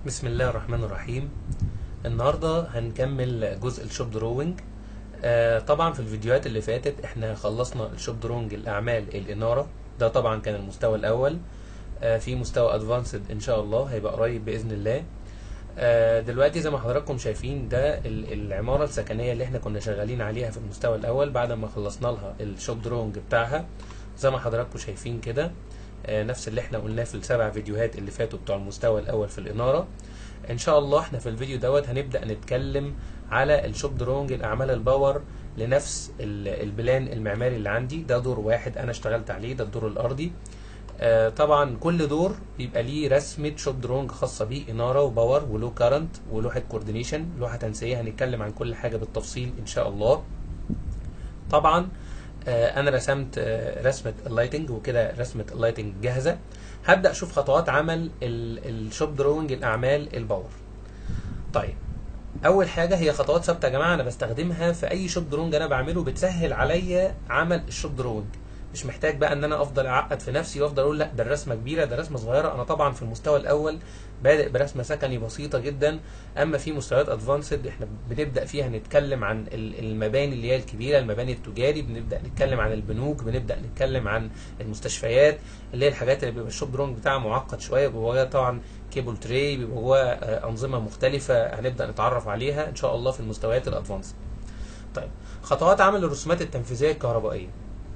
بسم الله الرحمن الرحيم النهارده هنكمل جزء الشوب دروينج آه طبعا في الفيديوهات اللي فاتت احنا خلصنا الشوب دروينج الاعمال الاناره ده طبعا كان المستوى الاول آه في مستوى ادفانسد ان شاء الله هيبقى قريب باذن الله آه دلوقتي زي ما حضراتكم شايفين ده ال- العماره السكنيه اللي احنا كنا شغالين عليها في المستوى الاول بعد ما خلصنا لها الشوب دروينج بتاعها زي ما حضراتكم شايفين كده آه، نفس اللي احنا قلناه في السبع فيديوهات اللي فاتوا بتوع المستوى الاول في الاناره ان شاء الله احنا في الفيديو دوت هنبدا نتكلم على الشوب درونج الاعمال الباور لنفس ال- البلان المعماري اللي عندي ده دور واحد انا اشتغلت عليه ده الدور الارضي آه، طبعا كل دور بيبقى ليه رسمه شوب درونج خاصه بيه اناره وباور ولو كارنت ولوحه كوردينيشن لوحه تنسيقيه هنتكلم عن كل حاجه بالتفصيل ان شاء الله طبعا آه، انا رسمت آه، رسمه اللايتنج وكده رسمه اللايتنج جاهزه هبدا اشوف خطوات عمل الشوب دروينج الاعمال الباور طيب اول حاجه هي خطوات ثابته يا جماعه انا بستخدمها في اي شوب دروينج انا بعمله بتسهل عليا عمل الشوب دروينج مش محتاج بقى ان انا افضل اعقد في نفسي وافضل اقول لا ده الرسمه كبيره ده رسمه صغيره انا طبعا في المستوى الاول بادئ برسمه سكني بسيطه جدا اما في مستويات ادفانسد احنا بنبدا فيها نتكلم عن ال- المباني اللي هي الكبيره المباني التجاري بنبدا نتكلم عن البنوك بنبدا نتكلم عن المستشفيات اللي هي الحاجات اللي بيبقى الشوب دروينج بتاعها معقد شويه بيبقى جواها طبعا كيبل تري بيبقى جواها آه، انظمه مختلفه هنبدا نتعرف عليها ان شاء الله في المستويات الادفانسد طيب خطوات عمل الرسومات التنفيذيه الكهربائيه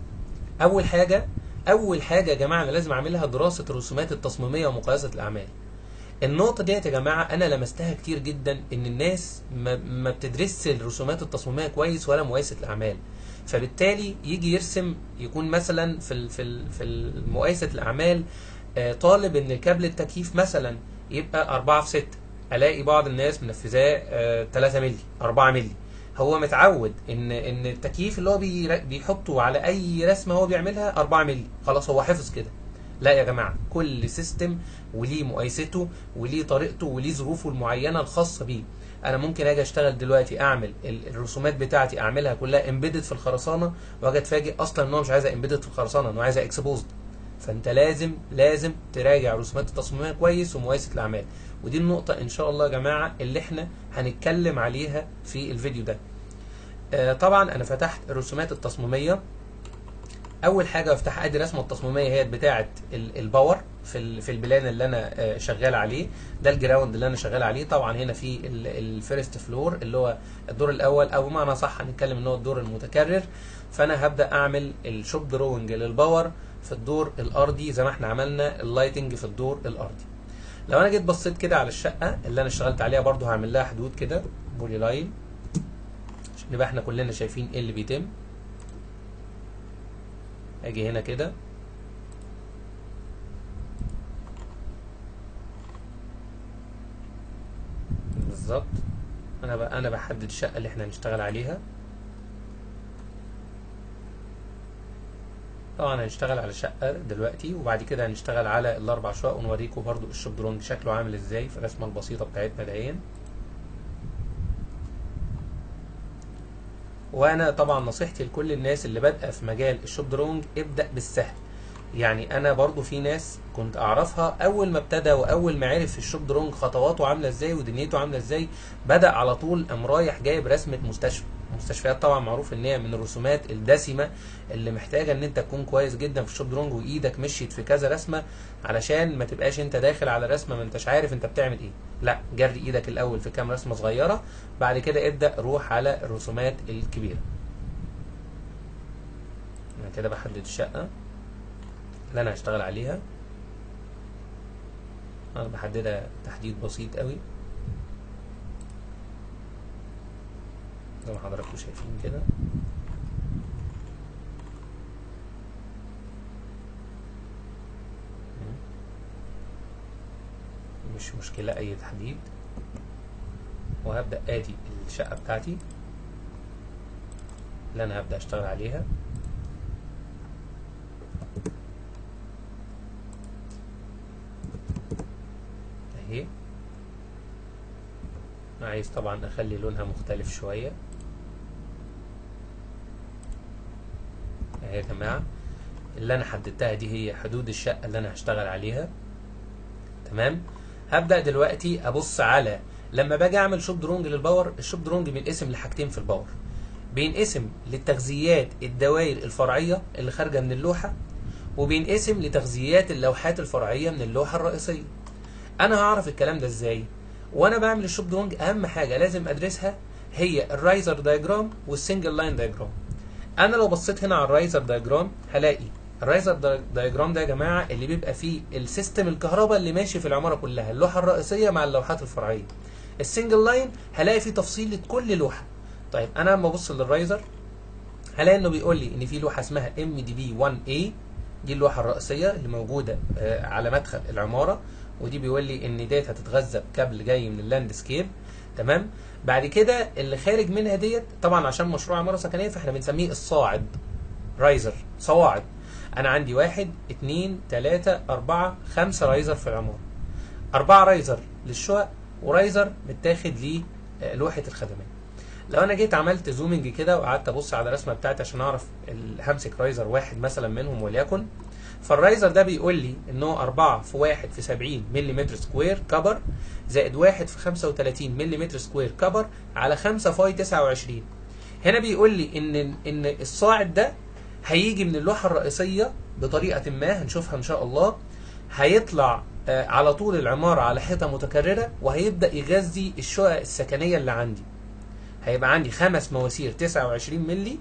اول حاجه اول حاجه يا جماعه انا لازم اعملها دراسه الرسومات التصميميه ومقايسه الاعمال النقطة ديت يا جماعة أنا لمستها كتير جدا إن الناس ما, ما بتدرسش الرسومات التصميمية كويس ولا مقايسة الأعمال فبالتالي يجي يرسم يكون مثلا في ال في ال في مقايسة الأعمال آه، طالب إن كابل التكييف مثلا يبقى 4 في 6 ألاقي بعض الناس منفذاه آه، 3 مللي 4 مللي هو متعود ان ان التكييف اللي هو بير- بيحطه على اي رسمه هو بيعملها 4 مللي خلاص هو حفظ كده لا يا جماعه كل سيستم وليه مقايسته وليه طريقته وليه ظروفه المعينه الخاصه بيه انا ممكن اجي اشتغل دلوقتي اعمل ال- الرسومات بتاعتي اعملها كلها امبيدد في الخرسانه واجي اتفاجئ اصلا ان هو مش عايزها امبيدد في الخرسانه انه عايزها اكسبوزد فانت لازم لازم تراجع الرسومات التصميميه كويس ومقايسه الاعمال ودي النقطه ان شاء الله يا جماعه اللي احنا هنتكلم عليها في الفيديو ده آه، طبعا انا فتحت الرسومات التصميميه اول حاجه بفتح ادي الرسمه التصميميه هي بتاعه ال- الباور في ال- في البلان اللي انا آه، شغال عليه ده الجراوند اللي انا شغال عليه طبعا هنا في الفيرست فلور اللي هو الدور الاول او بمعنى صح هنتكلم ان هو الدور المتكرر فانا هبدا اعمل الشوب دروينج للباور في الدور الارضي زي ما احنا عملنا اللايتنج في الدور الارضي لو انا جيت بصيت كده على الشقه اللي انا اشتغلت عليها برضو هعمل لها حدود كده بولي لاين عشان نبقى احنا كلنا شايفين ايه اللي بيتم اجي هنا كده بالظبط انا بقى انا بحدد الشقه اللي احنا هنشتغل عليها طبعا هنشتغل على شقه دلوقتي وبعد كده هنشتغل على الاربع شقق ونوريكم برضو الشوب درونج شكله عامل ازاي في الرسمه البسيطه بتاعتنا دهيا وانا طبعا نصيحتي لكل الناس اللي بادئه في مجال الشوب درونج ابدا بالسهل يعني انا برضو في ناس كنت اعرفها اول ما ابتدى واول ما عرف الشوب درونج خطواته عامله ازاي ودنيته عامله ازاي بدا على طول قام رايح جايب رسمه مستشفى المستشفيات طبعا معروف ان هي من الرسومات الدسمه اللي محتاجه ان انت تكون كويس جدا في الشوب درونج وايدك مشيت في كذا رسمه علشان ما تبقاش انت داخل على رسمه ما انتش عارف انت بتعمل ايه لا جري ايدك الاول في كام رسمه صغيره بعد كده ابدا روح على الرسومات الكبيره انا كده بحدد الشقه اللي انا هشتغل عليها انا بحددها تحديد بسيط قوي زي ما حضراتكم شايفين كده مش مشكلة أي تحديد وهبدأ آدي الشقة بتاعتي اللي أنا هبدأ أشتغل عليها أهي عايز طبعا أخلي لونها مختلف شوية أهي يا جماعة اللي أنا حددتها دي هي حدود الشقة اللي أنا هشتغل عليها تمام هبدا دلوقتي ابص على لما باجي اعمل شوب درونج للباور الشوب درونج بينقسم لحاجتين في الباور بينقسم للتغذيات الدوائر الفرعيه اللي خارجه من اللوحه وبينقسم لتغذيات اللوحات الفرعيه من اللوحه الرئيسيه انا هعرف الكلام ده ازاي وانا بعمل الشوب درونج اهم حاجه لازم ادرسها هي الرايزر دايجرام والسنجل لاين دايجرام انا لو بصيت هنا على الرايزر دايجرام هلاقي الرايزر دايجرام ده يا جماعه اللي بيبقى فيه السيستم الكهرباء اللي ماشي في العماره كلها اللوحه الرئيسيه مع اللوحات الفرعيه السنجل لاين هلاقي فيه تفصيل لكل لوحه طيب انا لما ابص للرايزر هلاقي انه بيقول لي ان في لوحه اسمها ام دي بي 1 a دي اللوحه الرئيسيه اللي موجوده على مدخل العماره ودي بيقول لي ان ديت هتتغذى بكابل جاي من اللاندسكيب تمام بعد كده اللي خارج منها ديت طبعا عشان مشروع عماره سكنيه فاحنا بنسميه الصاعد رايزر صواعد انا عندي واحد اتنين تلاتة اربعة خمسة رايزر في العمارة اربعة رايزر للشقق ورايزر متاخد للوحة الخدمات لو انا جيت عملت زومنج كده وقعدت ابص على الرسمه بتاعتي عشان اعرف همسك رايزر واحد مثلا منهم وليكن فالرايزر ده بيقول لي ان هو 4 في 1 في 70 ملم سكوير كبر زائد 1 في 35 ملم سكوير كبر على 5 فاي 29 هنا بيقول لي ان ان الصاعد ده هيجي من اللوحه الرئيسيه بطريقه ما هنشوفها ان شاء الله هيطلع على طول العماره على حيطه متكرره وهيبدا يغذي الشقق السكنيه اللي عندي هيبقى عندي خمس مواسير 29 مللي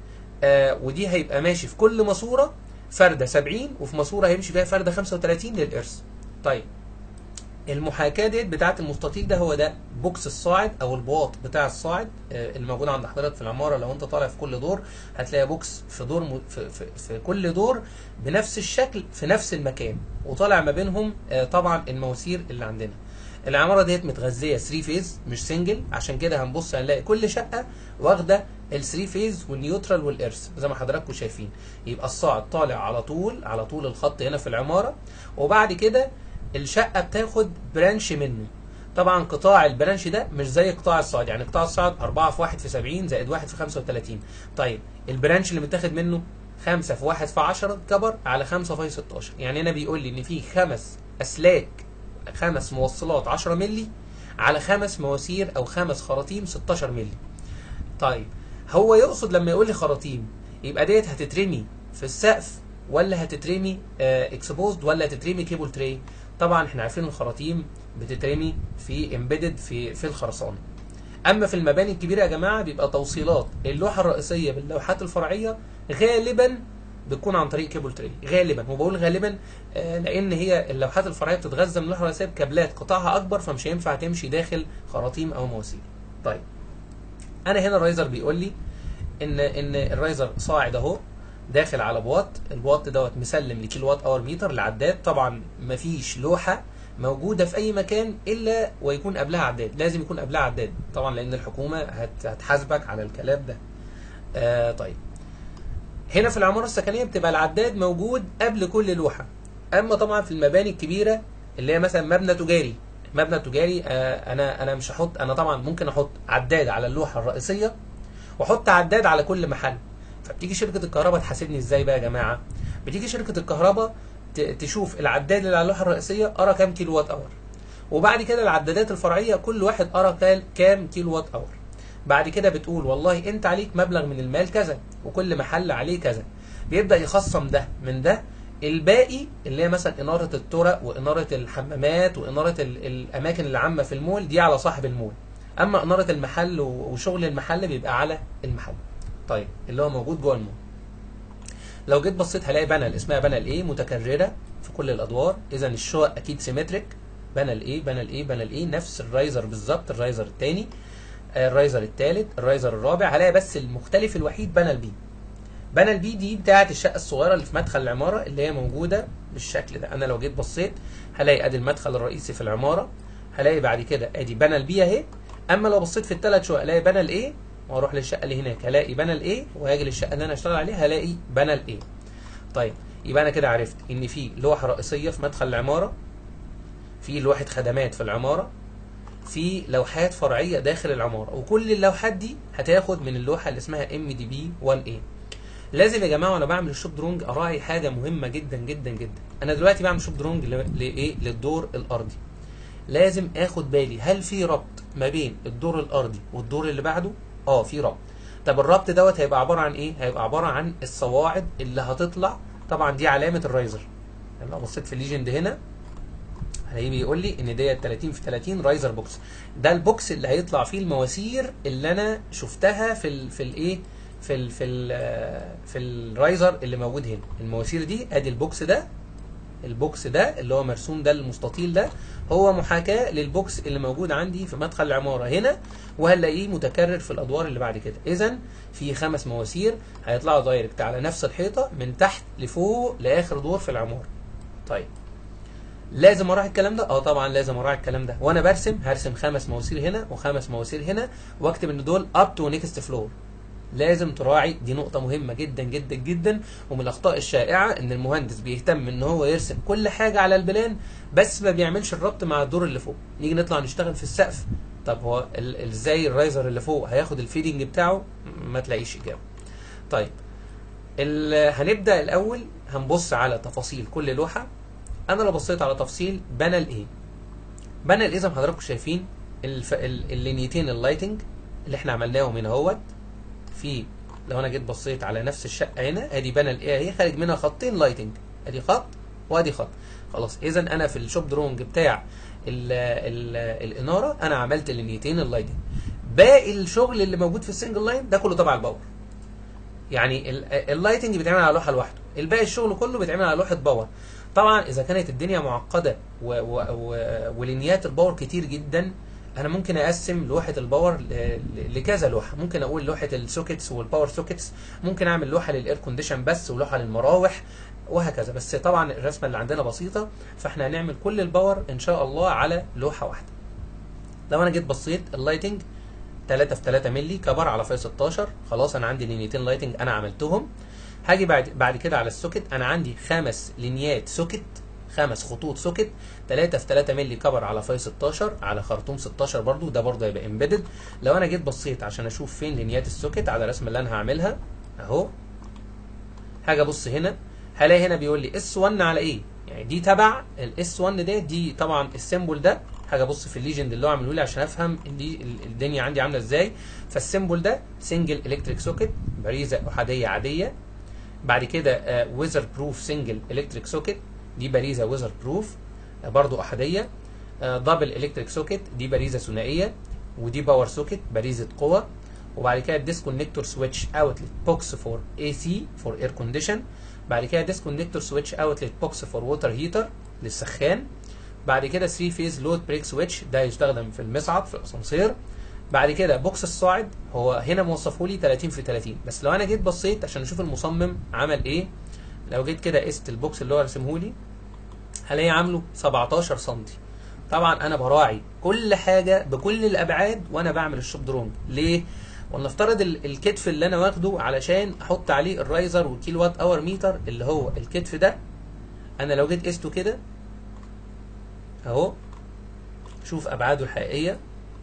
آه ودي هيبقى ماشي في كل ماسوره فرده 70 وفي ماسوره هيمشي فيها فرده 35 للارث. طيب المحاكاه ديت بتاعه المستطيل ده هو ده بوكس الصاعد او البواط بتاع الصاعد آه الموجود عند حضرتك في العماره لو انت طالع في كل دور هتلاقي بوكس في دور م... في, في, في كل دور بنفس الشكل في نفس المكان وطالع ما بينهم آه طبعا المواسير اللي عندنا. العماره ديت متغذيه 3 فيز مش سنجل عشان كده هنبص هنلاقي كل شقه واخده ال 3 فيز والنيوترال والارث زي ما حضراتكم شايفين يبقى الصاعد طالع على طول على طول الخط هنا في العماره وبعد كده الشقه بتاخد برانش منه طبعا قطاع البرانش ده مش زي قطاع الصاعد يعني قطاع الصاعد 4 في 1 في 70 زائد 1 في 35 طيب البرانش اللي متاخد منه 5 في 1 في 10 كبر على 5 في 16 يعني هنا بيقول لي ان في خمس اسلاك خمس موصلات 10 مللي على خمس مواسير او خمس خراطيم 16 مللي طيب هو يقصد لما يقول لي خراطيم يبقى ديت هتترمي في السقف ولا هتترمي اكسبوزد ولا هتترمي كيبل تري طبعا احنا عارفين الخراطيم بتترمي في امبيدد في في الخرسانه اما في المباني الكبيره يا جماعه بيبقى توصيلات اللوحه الرئيسيه باللوحات الفرعيه غالبا بتكون عن طريق كيبل تري غالبا وبقول غالبا آه لان هي اللوحات الفرعيه بتتغذى من اللوحه الرئيسيه بكابلات قطاعها اكبر فمش هينفع تمشي داخل خراطيم او مواسير. طيب انا هنا الرايزر بيقول لي ان ان الرايزر صاعد اهو داخل على بواط البواط دوت مسلم لكيلو وات اور متر لعداد طبعا مفيش لوحه موجوده في اي مكان الا ويكون قبلها عداد لازم يكون قبلها عداد طبعا لان الحكومه هتحاسبك على الكلام ده آه طيب هنا في العماره السكنيه بتبقى العداد موجود قبل كل لوحه اما طبعا في المباني الكبيره اللي هي مثلا مبنى تجاري مبنى تجاري آه انا انا مش هحط انا طبعا ممكن احط عداد على اللوحه الرئيسيه واحط عداد على كل محل فبتيجي شركه الكهرباء تحاسبني ازاي بقى يا جماعه بتيجي شركه الكهرباء تشوف العداد اللي على اللوحه الرئيسيه قرا كام كيلو وات اور وبعد كده العدادات الفرعيه كل واحد قرا كام كيلو وات اور بعد كده بتقول والله انت عليك مبلغ من المال كذا وكل محل عليه كذا بيبدا يخصم ده من ده الباقي اللي هي مثلا اناره الطرق واناره الحمامات واناره الاماكن العامه في المول دي على صاحب المول اما اناره المحل وشغل المحل بيبقى على المحل طيب اللي هو موجود جوه المول لو جيت بصيت هلاقي بانل اسمها بانل ايه متكرره في كل الادوار اذا الشقق اكيد سيمتريك بانل ايه بانل ايه بانل ايه نفس الرايزر بالظبط الرايزر الثاني الرايزر الثالث الرايزر الرابع هلاقي بس المختلف الوحيد بانل بي بانل بي دي بتاعه الشقه الصغيره اللي في مدخل العماره اللي هي موجوده بالشكل ده انا لو جيت بصيت هلاقي ادي المدخل الرئيسي في العماره هلاقي بعد كده ادي بانل بي اهي اما لو بصيت في الثلاث شقق الاقي بانل ايه واروح للشقه اللي هناك هلاقي بانل ايه وهاجي للشقه اللي انا اشتغل عليها هلاقي بانل ايه طيب يبقى انا كده عرفت ان في لوحه رئيسيه في مدخل العماره في لوحه خدمات في العماره في لوحات فرعيه داخل العماره وكل اللوحات دي هتاخد من اللوحه اللي اسمها ام دي بي 1 a لازم يا جماعه وانا بعمل الشوب درونج اراعي حاجه مهمه جدا جدا جدا انا دلوقتي بعمل شوب درونج لايه للدور الارضي لازم اخد بالي هل في ربط ما بين الدور الارضي والدور اللي بعده اه في ربط طب الربط دوت هيبقى عباره عن ايه هيبقى عباره عن الصواعد اللي هتطلع طبعا دي علامه الرايزر يعني لو بصيت في الليجند هنا هلاقيه بيقول لي ان ديت 30 في 30 رايزر بوكس ده البوكس اللي هيطلع فيه المواسير اللي انا شفتها في ال في الايه في ال في ال في الرايزر اللي موجود هنا المواسير دي ادي البوكس ده البوكس ده اللي هو مرسوم ده المستطيل ده هو محاكاة للبوكس اللي موجود عندي في مدخل العمارة هنا وهنلاقيه متكرر في الأدوار اللي بعد كده إذا في خمس مواسير هيطلعوا دايركت على نفس الحيطة من تحت لفوق لآخر دور في العمارة طيب لازم اراعي الكلام ده اه طبعا لازم اراعي الكلام ده وانا برسم هرسم خمس مواسير هنا وخمس مواسير هنا واكتب ان دول اب تو نيكست فلور لازم تراعي دي نقطة مهمة جدا جدا جدا ومن الأخطاء الشائعة إن المهندس بيهتم إن هو يرسم كل حاجة على البلان بس ما بيعملش الربط مع الدور اللي فوق نيجي نطلع نشتغل في السقف طب هو ال- ازاي الرايزر اللي فوق هياخد الفيدنج بتاعه ما تلاقيش إجابة طيب ال- هنبدأ الأول هنبص على تفاصيل كل لوحة أنا لو بصيت على تفصيل بانل إيه بانل إيه زي ما حضراتكم شايفين الف... ال- اللينيتين اللايتنج اللي احنا عملناهم هنا اهوت في لو انا جيت بصيت على نفس الشقه هنا ادي بانل ايه اهي خارج منها خطين لايتنج ادي خط وادي خط خلاص اذا انا في الشوب درونج بتاع ال ال الاناره انا عملت اللينيتين اللايتنج باقي الشغل اللي موجود في السنجل لاين ده كله تبع الباور يعني ال- اللايتنج بيتعمل على لوحه لوحده الباقي الشغل كله بيتعمل على لوحه باور طبعا اذا كانت الدنيا معقده و و و ولينيات الباور كتير جدا انا ممكن اقسم لوحه الباور ل- ل- لكذا لوحه ممكن اقول لوحه السوكيتس والباور سوكيتس ممكن اعمل لوحه للاير كونديشن بس ولوحه للمراوح وهكذا بس طبعا الرسمه اللي عندنا بسيطه فاحنا هنعمل كل الباور ان شاء الله على لوحه واحده لو انا جيت بصيت اللايتنج 3 في 3 مللي كبر على فاي 16 خلاص انا عندي لينيتين لايتنج انا عملتهم هاجي بعد بعد كده على السوكت انا عندي خمس لينيات سوكت خمس خطوط سوكت 3 في 3 مللي كبر على فاي 16 على خرطوم 16 برضو ده برضو هيبقى امبيدد لو انا جيت بصيت عشان اشوف فين لينيات السوكت على الرسمه اللي انا هعملها اهو هاجي ابص هنا هلاقي هنا بيقول لي اس 1 على ايه يعني دي تبع الاس 1 ده دي طبعا السيمبل ده هاجي ابص في الليجند اللي هو عامله لي عشان افهم دي ال- الدنيا عندي عامله ازاي فالسيمبل ده سنجل الكتريك سوكت باريزه احاديه عاديه بعد كده ويزر بروف سنجل الكتريك سوكت دي باريزه ويزر بروف برضو احاديه دبل الكتريك سوكت دي باريزه ثنائيه ودي باور سوكت باريزه قوه وبعد كده ديسكونكتور سويتش اوتلت بوكس فور اي سي فور اير كونديشن بعد كده ديسكونكتور سويتش اوتلت بوكس فور ووتر هيتر للسخان بعد كده 3 فيز لود بريك سويتش ده يستخدم في المصعد في الاسانسير بعد كده بوكس الصاعد هو هنا موصفه لي 30 في 30 بس لو انا جيت بصيت عشان اشوف المصمم عمل ايه لو جيت كده قست البوكس اللي هو رسمه لي هلاقيه عامله 17 سم طبعا انا براعي كل حاجه بكل الابعاد وانا بعمل الشوب درونج ليه ولنفترض ال- الكتف اللي انا واخده علشان احط عليه الرايزر والكيلو وات اور ميتر اللي هو الكتف ده انا لو جيت قسته كده اهو شوف ابعاده الحقيقيه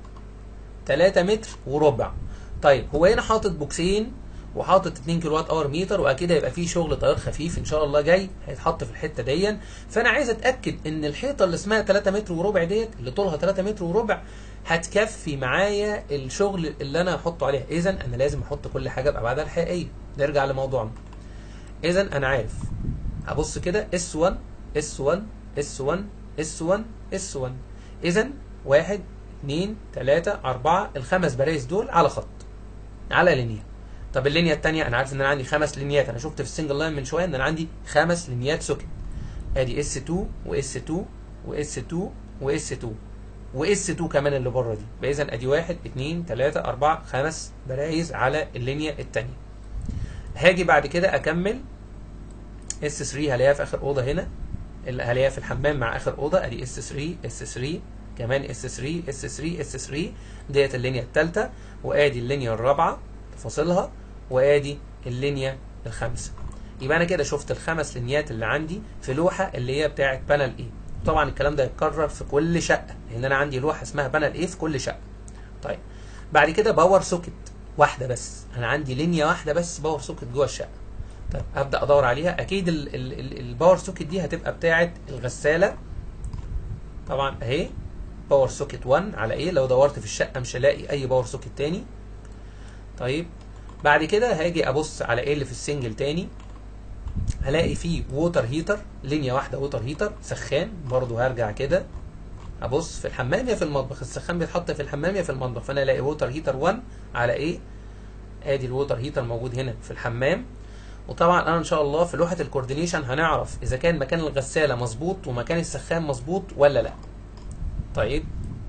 3 متر وربع طيب هو هنا حاطط بوكسين وحاطط 2 كيلو وات اور متر واكيد هيبقى فيه شغل تيار خفيف ان شاء الله جاي هيتحط في الحته دي فانا عايز اتاكد ان الحيطه اللي اسمها 3 متر وربع ديت اللي طولها 3 متر وربع هتكفي معايا الشغل اللي انا هحطه عليها اذا انا لازم احط كل حاجه بابعادها الحقيقيه نرجع لموضوعنا اذا انا عارف هبص كده اس 1 اس 1 اس 1 اس 1 اس 1 اذا 1 2 3 4 الخمس برايز دول على خط على لينيا طب اللينيا الثانيه انا عارف ان انا عندي خمس لينيات انا شفت في السنجل لاين من شويه ان انا عندي خمس لينيات سوكت ادي اس 2 واس 2 واس 2 واس 2 واس 2 كمان اللي بره دي اذا ادي 1 2 3 4 خمس برايز على اللينيا الثانيه هاجي بعد كده اكمل اس 3 هلاقيها في اخر اوضه هنا اللي هلاقيها في الحمام مع اخر اوضه ادي اس 3 اس 3 كمان اس 3 اس 3 اس 3 ديت اللينيا الثالثه وادي اللينيا الرابعه تفاصيلها وادي اللينيا الخامسه يبقى انا كده شفت الخمس لينيات اللي عندي في لوحه اللي هي بتاعه بانل ايه طبعا الكلام ده يتكرر في كل شقه لان انا عندي لوحه اسمها بانل ايه في كل شقه طيب بعد كده باور سوكت واحده بس انا عندي لينيا واحده بس باور سوكت جوه الشقه طيب ابدا ادور عليها اكيد ال- ال- ال- الباور سوكت دي هتبقى بتاعه الغساله طبعا اهي باور سوكت 1 على ايه لو دورت في الشقه مش هلاقي اي باور سوكت تاني طيب بعد كده هاجي ابص على ايه اللي في السنجل تاني هلاقي فيه ووتر هيتر لينيا واحده ووتر هيتر سخان برضو هرجع كده ابص في الحمام يا في المطبخ السخان بيتحط في الحمام يا في المطبخ فانا الاقي ووتر هيتر 1 على ايه ادي الووتر هيتر موجود هنا في الحمام وطبعا انا ان شاء الله في لوحه الكوردينيشن هنعرف اذا كان مكان الغساله مظبوط ومكان السخان مظبوط ولا لا طيب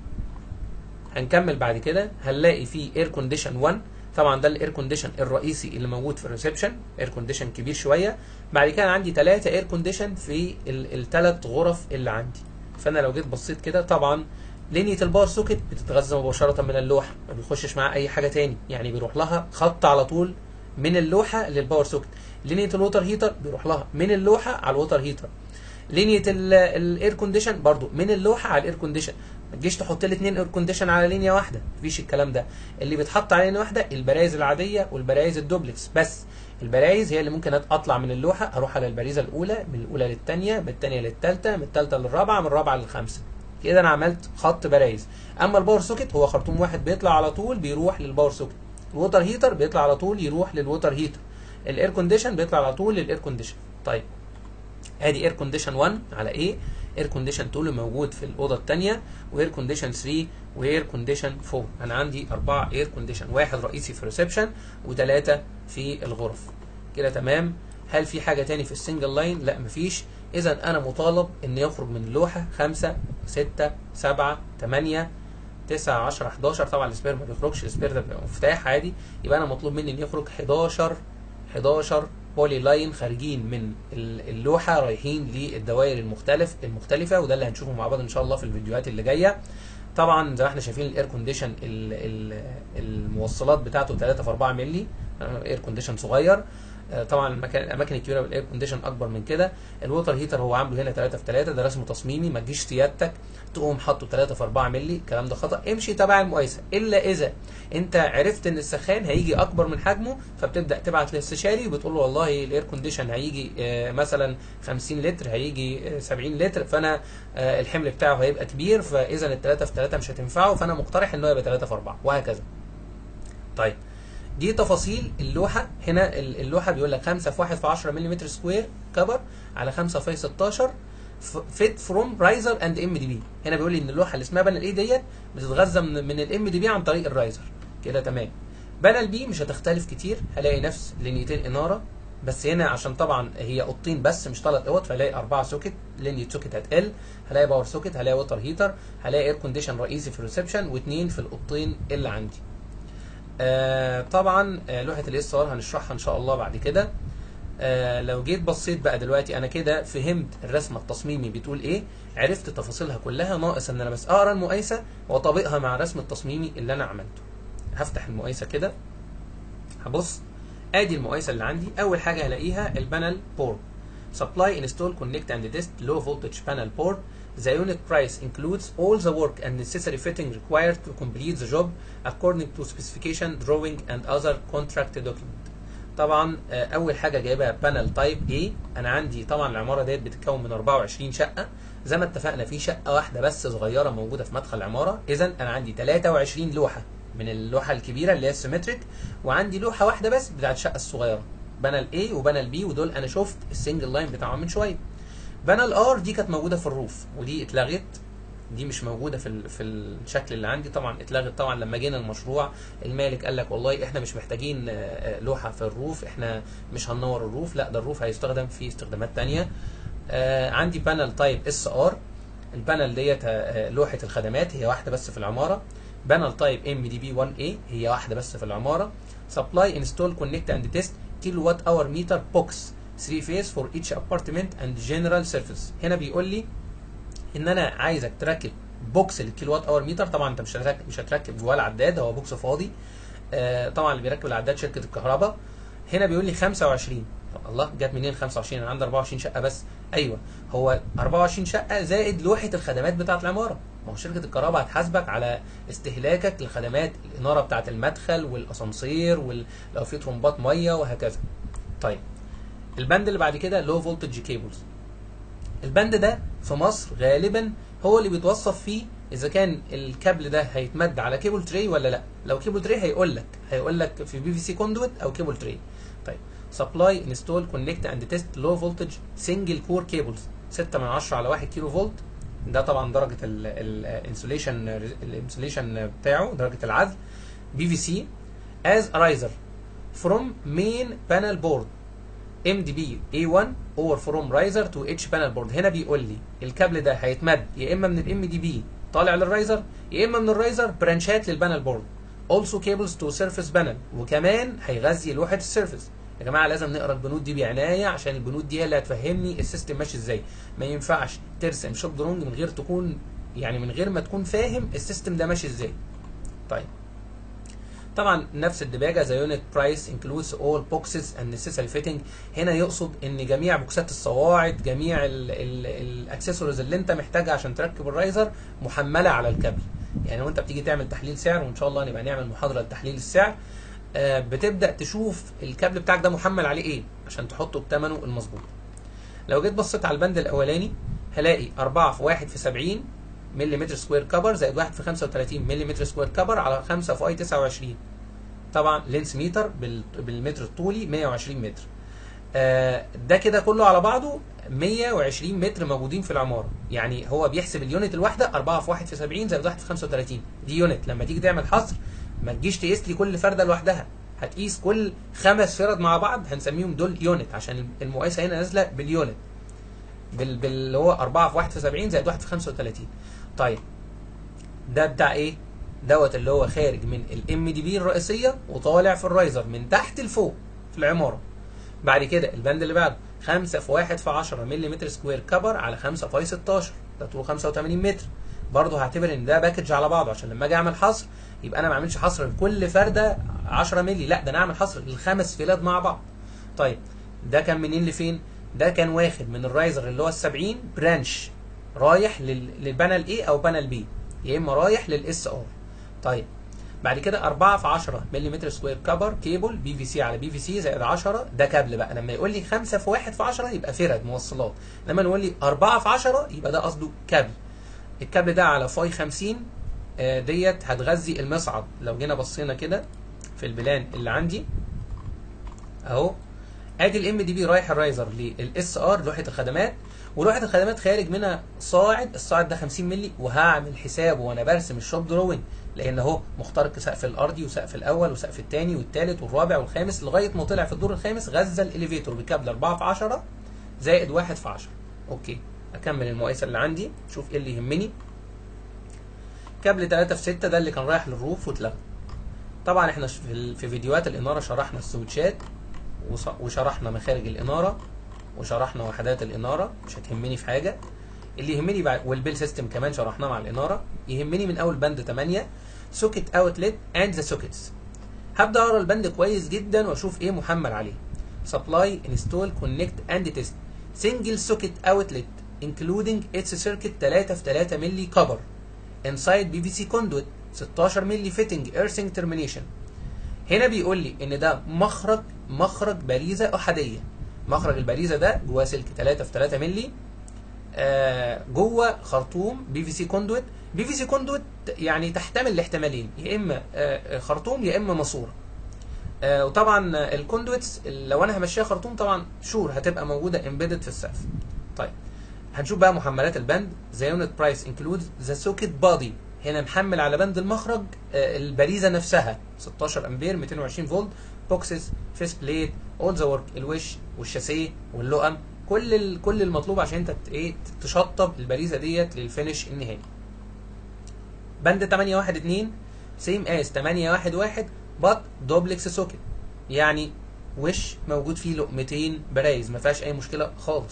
هنكمل بعد كده هنلاقي فيه اير كونديشن 1 طبعا ده الاير كونديشن الرئيسي اللي موجود في الريسبشن اير كونديشن كبير شويه بعد كده عندي ثلاثه اير كونديشن في الثلاث غرف اللي عندي فانا لو جيت بصيت كده طبعا لينية الباور سوكت بتتغذى مباشرة من اللوحة ما بيخشش معاها أي حاجة تاني يعني بيروح لها خط على طول من اللوحة للباور سوكت لينية الووتر هيتر بيروح لها من اللوحة على الووتر هيتر لينية الاير كونديشن برضو من اللوحة على الاير كونديشن ما تجيش تحط لي اتنين اير كونديشن على لينيا واحدة مفيش الكلام ده اللي بيتحط على لينيا واحدة البرايز العادية والبرايز الدوبلكس بس البرايز هي اللي ممكن اطلع من اللوحة اروح على البريزة الاولى من الاولى للثانية من الثانية للثالثة من الثالثة للرابعة من الرابعة للخامسة كده انا عملت خط برايز اما الباور سوكت هو خرطوم واحد بيطلع على طول بيروح للباور سوكت الووتر هيتر بيطلع على طول يروح للووتر هيتر الاير كونديشن بيطلع على طول للاير كونديشن طيب ادي اير كونديشن 1 على ايه اير كونديشن 2 اللي موجود في الاوضه الثانيه واير كونديشن 3 واير كونديشن 4 انا عندي اربعه اير كونديشن واحد رئيسي في الريسبشن وثلاثه في الغرف كده تمام هل في حاجه تاني في السنجل لاين لا مفيش اذا انا مطالب ان يخرج من اللوحه 5 6 7 8 9 10 11 طبعا السبير ما بيخرجش السبير ده بيبقى مفتاح عادي يبقى انا مطلوب مني ان يخرج 11 11 بولي لاين خارجين من اللوحه رايحين للدوائر المختلف المختلفه وده اللي هنشوفه مع بعض ان شاء الله في الفيديوهات اللي جايه طبعا زي ما احنا شايفين الاير كونديشن الموصلات بتاعته 3 في 4 مللي اير كونديشن صغير طبعا المكان الاماكن الكبيره بالاير كونديشن اكبر من كده الووتر هيتر هو عامله هنا 3 في 3 ده رسم تصميمي ما تجيش سيادتك تقوم حاطه 3 في 4 مللي الكلام ده خطا امشي تبع المقايسه الا اذا انت عرفت ان السخان هيجي اكبر من حجمه فبتبدا تبعت للاستشاري وبتقول له والله الاير كونديشن هيجي مثلا 50 لتر هيجي 70 لتر فانا الحمل بتاعه هيبقى كبير فاذا ال 3 في 3 مش هتنفعه فانا مقترح ان هو يبقى 3 في 4 وهكذا طيب دي تفاصيل اللوحه هنا اللوحه بيقول لك 5 في 1 في 10 ملم سكوير كبر على 5 في 16 فيت فروم رايزر اند ام دي بي هنا بيقول لي ان اللوحه اللي اسمها بانل ايه ديت بتتغذى من, من الام دي بي عن طريق الرايزر كده تمام بانل بي مش هتختلف كتير هلاقي نفس لينيتين اناره بس هنا عشان طبعا هي اوضتين بس مش ثلاث اوض فهلاقي اربعه سوكت لينية سوكت هتقل هلاقي باور سوكت هلاقي ووتر هيتر هلاقي اير كونديشن رئيسي في الريسبشن واثنين في الاوضتين اللي عندي آه طبعا آه لوحه الاس ار هنشرحها ان شاء الله بعد كده آه لو جيت بصيت بقى دلوقتي انا كده فهمت الرسمه التصميمي بتقول ايه عرفت تفاصيلها كلها ناقص ان انا بس اقرا المقايسه واطبقها مع الرسم التصميمي اللي انا عملته هفتح المقايسه كده هبص ادي المقايسه اللي عندي اول حاجه هلاقيها البانل بورت supply install connect and test low voltage panel port The unit price includes all the work and necessary fitting required to complete the job according to specification, drawing and other contract document. طبعا اول حاجه جايبها بانل تايب A انا عندي طبعا العماره ديت بتتكون من 24 شقه زي ما اتفقنا في شقه واحده بس صغيره موجوده في مدخل العماره اذا انا عندي 23 لوحه من اللوحه الكبيره اللي هي السيمتريك وعندي لوحه واحده بس بتاعت الشقه الصغيره بانل A وبانل B ودول انا شفت السنجل لاين بتاعهم من شويه بانل ار دي كانت موجوده في الروف ودي اتلغت دي مش موجوده في في الشكل اللي عندي طبعا اتلغت طبعا لما جينا المشروع المالك قال لك والله احنا مش محتاجين لوحه في الروف احنا مش هننور الروف لا ده الروف هيستخدم في استخدامات تانية آه عندي بانل تايب اس ار البانل ديت لوحه الخدمات هي واحده بس في العماره بانل تايب ام دي بي 1 a هي واحده بس في العماره سبلاي انستول كونكت اند تيست كيلو وات اور متر بوكس 3 فيز فور ايتش ابارتمنت اند جنرال سيرفيس هنا بيقول لي ان انا عايزك تركب بوكس للكيلو وات اور متر طبعا انت مش هتركب مش هتركب جواه العداد هو بوكس فاضي آه طبعا اللي بيركب العداد شركه الكهرباء هنا بيقول لي 25 طب الله جت منين 25 انا عندي 24 شقه بس ايوه هو 24 شقه زائد لوحه الخدمات بتاعه العماره ما هو شركه الكهرباء هتحاسبك على استهلاكك لخدمات الاناره بتاعه المدخل والاسانسير ولو في طرمبات ميه وهكذا طيب البند اللي بعد كده لو فولتج كيبلز البند ده في مصر غالبا هو اللي بيتوصف فيه اذا كان الكابل ده هيتمد على كيبل تري ولا لا لو كيبل تري هيقول لك هيقول لك في بي في سي كوندويت او كيبل تري طيب سبلاي انستول كونكت اند تيست لو فولتج سنجل كور كيبلز 6 من 10 على 1 كيلو فولت ده طبعا درجه الانسوليشن الانسوليشن بتاعه درجه العزل بي في سي as a riser from main panel board MDB A1 or from riser to H panel board هنا بيقول لي الكابل ده هيتمد يا اما من الام دي بي طالع للرايزر يا اما من الرايزر برانشات للبانل بورد also cables to surface panel وكمان هيغذي لوحه السيرفيس يا جماعه لازم نقرا البنود دي بعنايه عشان البنود دي هي اللي هتفهمني السيستم ماشي ازاي ما ينفعش ترسم شوب درونج من غير تكون يعني من غير ما تكون فاهم السيستم ده ماشي ازاي طيب طبعا نفس الدباجه ذا يونت برايس انكلودز اول بوكسز اند نيسيسري فيتنج هنا يقصد ان جميع بوكسات الصواعد جميع الاكسسوارز اللي انت محتاجها عشان تركب الرايزر محمله على الكابل يعني وانت بتيجي تعمل تحليل سعر وان شاء الله نبقى نعمل محاضره لتحليل السعر آه بتبدا تشوف الكابل بتاعك ده محمل عليه ايه عشان تحطه بثمنه المظبوط لو جيت بصيت على البند الاولاني هلاقي 4 في 1 في 70 ملم سكوير كبر زائد 1 في 35 ملم سكوير كبر على 5 في اي 29 طبعا لينس متر بالمتر الطولي 120 متر آه ده كده كله على بعضه 120 متر موجودين في العماره يعني هو بيحسب اليونت الواحده 4 في 1 في 70 زائد 1 في 35 دي يونت لما تيجي تعمل حصر ما تجيش تقيس لي كل فرده لوحدها هتقيس كل خمس فرد مع بعض هنسميهم دول يونت عشان المقايسه هنا نازله باليونت بال باللي هو 4 في 1 في 70 زائد 1 في 35 طيب ده بتاع ايه؟ دوت اللي هو خارج من الام دي بي الرئيسيه وطالع في الرايزر من تحت لفوق في العماره بعد كده البند اللي بعده 5 في 1 في 10 ملم سكوير كبر على 5 في 16 ده طوله 85 متر برضه هعتبر ان ده باكج على بعضه عشان لما اجي اعمل حصر يبقى انا ما اعملش حصر لكل فرده 10 مللي لا ده انا اعمل حصر للخمس فيلات مع بعض طيب ده كان منين لفين ده كان واخد من الرايزر اللي هو ال 70 برانش رايح للبانل A او بانل B يا اما رايح للاس ار طيب بعد كده 4 في 10 ملم سكوير كبر كيبل بي في سي على بي في سي زائد 10 ده كابل بقى لما يقول لي 5 في 1 في 10 يبقى فرد موصلات لما يقول لي 4 في 10 يبقى ده قصده كابل الكابل ده على فاي 50 آه ديت هتغذي المصعد لو جينا بصينا كده في البلان اللي عندي اهو ادي الام دي بي رايح الرايزر للاس ار لوحه الخدمات ولوحه الخدمات خارج منها صاعد الصاعد ده 50 مللي وهعمل حسابه وانا برسم الشوب دروينج لان اهو مخترق سقف الارضي وسقف الاول وسقف الثاني والثالث والرابع والخامس لغايه ما طلع في الدور الخامس غذى الاليفيتور بكابل 4 في 10 زائد 1 في 10 اوكي اكمل المقايسه اللي عندي شوف ايه اللي يهمني كابل 3 في 6 ده اللي كان رايح للروف واتلغى طبعا احنا في فيديوهات الاناره شرحنا السويتشات وشرحنا مخارج الاناره وشرحنا وحدات الاناره مش هتهمني في حاجه اللي يهمني بعد والبيل سيستم كمان شرحناه مع الاناره يهمني من اول بند 8 سوكيت اوتلت اند ذا سوكيتس هبدا اقرا البند كويس جدا واشوف ايه محمل عليه سبلاي انستول كونكت اند تيست سنجل سوكيت اوتلت including its circuit 3 في 3 مللي كبر inside PVC conduit 16 مللي fitting earthing termination هنا بيقول لي ان ده مخرج مخرج باريزه احاديه مخرج الباريزه ده جواه سلك 3 في 3 مللي آه جوه خرطوم بي في سي كوندويت بي في سي كوندويت يعني تحتمل الاحتمالين يا اما آه خرطوم يا اما ماسوره آه وطبعا الكوندويتس لو انا همشيها خرطوم طبعا شور هتبقى موجوده امبيدد في السقف طيب هنشوف بقى محملات البند ذا يونت برايس انكلود ذا سوكيت بادي هنا محمل على بند المخرج آه البريزه نفسها 16 امبير 220 فولت بوكسز فيس بليت اول ذا ورك الوش والشاسيه واللقم كل ال... كل المطلوب عشان انت ايه تشطب البريزه ديت للفينش النهائي بند 812 سيم اس 811 بط دوبلكس سوكت يعني وش موجود فيه لقمتين برايز ما فيهاش اي مشكله خالص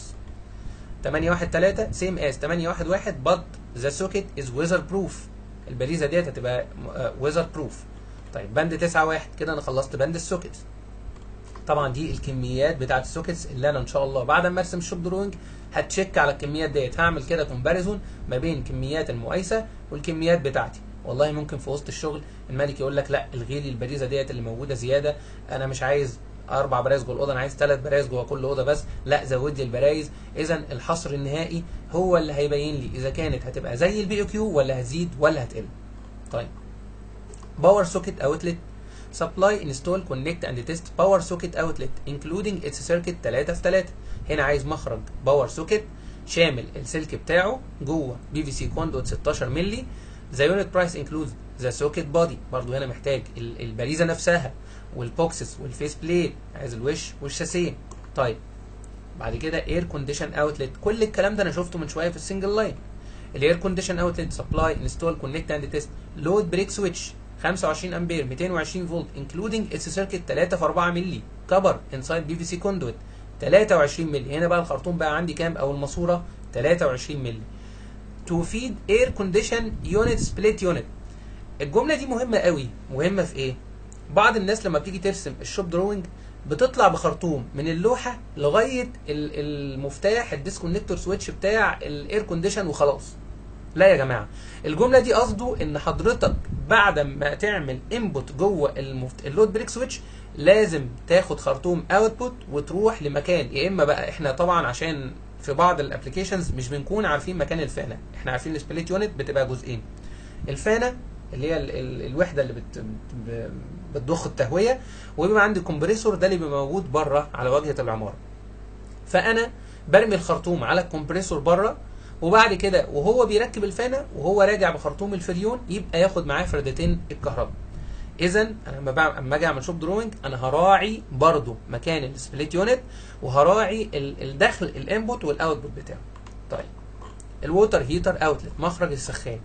813 سيم اس 811 بط ذا سوكت از ويزر بروف البريزه ديت هتبقى ويزر بروف طيب بند 9 1 كده انا خلصت بند السوكت طبعا دي الكميات بتاعت السوكتس اللي انا ان شاء الله بعد ما ارسم الشوب دروينج هتشيك على الكميات ديت هعمل كده كومباريزون ما بين كميات المقايسه والكميات بتاعتي والله ممكن في وسط الشغل المالك يقول لك لا الغي لي البريزه ديت اللي موجوده زياده انا مش عايز اربع برايز جوه الاوضه انا عايز ثلاث برايز جوه كل اوضه بس لا زود لي البرايز اذا الحصر النهائي هو اللي هيبين لي اذا كانت هتبقى زي البي او كيو ولا هتزيد ولا هتقل طيب باور سوكيت اوتلت سبلاي انستول كونكت اند تيست باور سوكيت اوتلت انكلودنج اتس سيركت 3 في 3 هنا عايز مخرج باور سوكيت شامل السلك بتاعه جوه بي في سي كوندوت 16 مللي ذا يونت برايس انكلود ذا سوكيت بادي برضو هنا محتاج ال- البريزه نفسها والبوكسس والفيس بليت عايز الوش والشاسيه طيب بعد كده اير كونديشن اوتلت كل الكلام ده انا شفته من شويه في السنجل لاين الاير كونديشن اوتلت سبلاي انستول كونكت اند تيست لود بريك سويتش 25 امبير 220 فولت انكلودنج اتس سيركت 3 في 4 مللي كبر انسايد بي في سي كوندويت 23 مللي هنا بقى الخرطوم بقى عندي كام او الماسوره 23 مللي تو فيد اير كونديشن يونت سبليت يونت الجمله دي مهمه قوي مهمه في ايه بعض الناس لما بتيجي ترسم الشوب دروينج بتطلع بخرطوم من اللوحه لغايه ال- المفتاح الديسكونكتور سويتش بتاع الاير كونديشن وخلاص لا يا جماعه الجمله دي قصده ان حضرتك بعد ما تعمل انبوت جوه المفت... اللود بريك سويتش لازم تاخد خرطوم اوتبوت وتروح لمكان يا اما بقى احنا طبعا عشان في بعض الابلكيشنز مش بنكون عارفين مكان الفانه احنا عارفين السبليت يونت بتبقى جزئين الفانه اللي هي ال ال الوحده اللي بت ب- بتضخ التهويه وبيبقى عندي كومبريسور ده اللي بيبقى موجود بره على واجهه العماره فانا برمي الخرطوم على الكمبريسور بره وبعد كده وهو بيركب الفانه وهو راجع بخرطوم الفريون يبقى ياخد معاه فردتين الكهرباء اذا انا لما بعمل اما اجي اعمل شوب دروينج انا هراعي برضو مكان السبليت يونت وهراعي ال- الدخل الانبوت والاوتبوت بتاعه طيب الووتر هيتر اوتلت مخرج السخان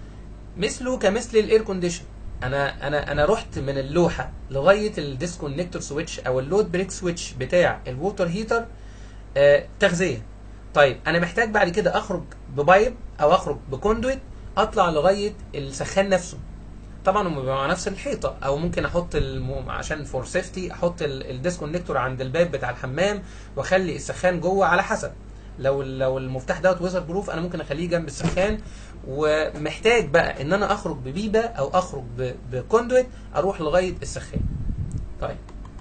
مثله كمثل الاير كونديشن انا انا انا رحت من اللوحه لغايه الديسكونكتور سويتش او اللود بريك سويتش بتاع الووتر هيتر آه تغذيه طيب انا محتاج بعد كده اخرج ببايب او اخرج بكوندويت اطلع لغايه السخان نفسه طبعا هم بيبقوا مع نفس الحيطه او ممكن احط الم... عشان فور سيفتي احط ال- الديسكونكتور عند الباب بتاع الحمام واخلي السخان جوه على حسب لو لو المفتاح دوت ويزر بروف انا ممكن اخليه جنب السخان ومحتاج بقى ان انا اخرج ببيبه او اخرج ب... بكوندويت اروح لغايه السخان طيب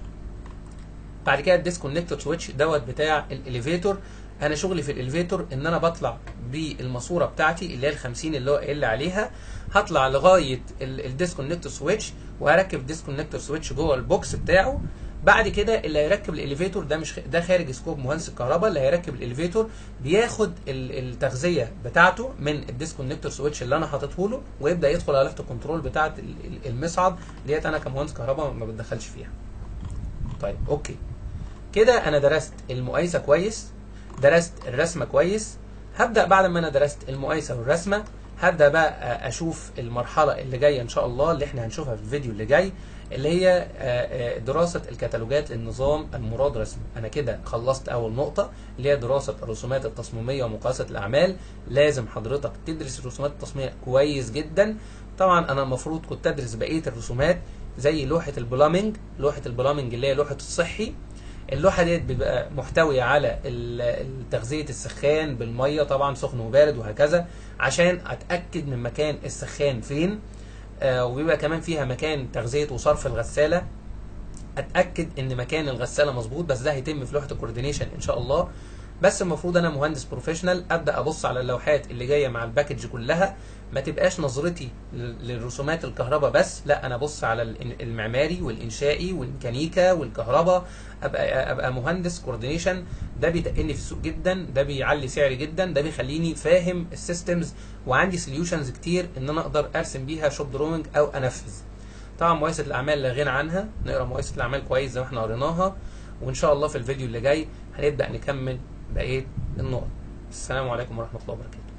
بعد كده الديسكونكتور سويتش دوت بتاع الاليفيتور انا شغلي في الاليفيتور ان انا بطلع بالماسوره بتاعتي اللي هي ال 50 اللي هو قايل عليها هطلع لغايه الديسكونكتور سويتش وهركب الديسكونكتور سويتش جوه البوكس بتاعه بعد كده اللي هيركب الاليفيتور ده مش خ- ده خارج سكوب مهندس الكهرباء اللي هيركب الاليفيتور بياخد ال- التغذيه بتاعته من الديسكونكتور سويتش اللي انا حاططه له ويبدا يدخل على لفت الكنترول بتاعه ال- ال- المصعد ديت انا كمهندس كهرباء ما بتدخلش فيها طيب اوكي كده انا درست المقايسه كويس درست الرسمه كويس هبدا بعد ما انا درست المقايسه والرسمه هبدا بقى اشوف المرحله اللي جايه ان شاء الله اللي احنا هنشوفها في الفيديو اللي جاي اللي هي آه، آه، دراسه الكتالوجات للنظام المراد رسمه انا كده خلصت اول نقطه اللي هي دراسه الرسومات التصميميه ومقايسه الاعمال لازم حضرتك تدرس الرسومات التصميميه كويس جدا طبعا انا المفروض كنت ادرس بقيه الرسومات زي لوحه البلامنج لوحه البلامنج اللي هي لوحه الصحي اللوحه ديت بيبقى محتويه على ال- تغذيه السخان بالميه طبعا سخن وبارد وهكذا عشان اتاكد من مكان السخان فين آه وبيبقى كمان فيها مكان تغذيه وصرف الغساله اتاكد ان مكان الغساله مظبوط بس ده هيتم في لوحه الكوردينيشن ان شاء الله بس المفروض انا مهندس بروفيشنال ابدا ابص على اللوحات اللي جايه مع الباكج كلها ما تبقاش نظرتي لل- للرسومات الكهرباء بس لا انا ابص على ال- المعماري والانشائي والميكانيكا والكهرباء ابقى ابقى مهندس كوردينيشن ده بيتقلني في السوق جدا ده بيعلي سعري جدا ده بيخليني فاهم السيستمز وعندي سوليوشنز كتير ان انا اقدر ارسم بيها شوب دروينج او انفذ طبعا مقايسه الاعمال لا غنى عنها نقرا مقايسه الاعمال كويس زي ما احنا قريناها وان شاء الله في الفيديو اللي جاي هنبدا نكمل بقيه النقط السلام عليكم ورحمه الله وبركاته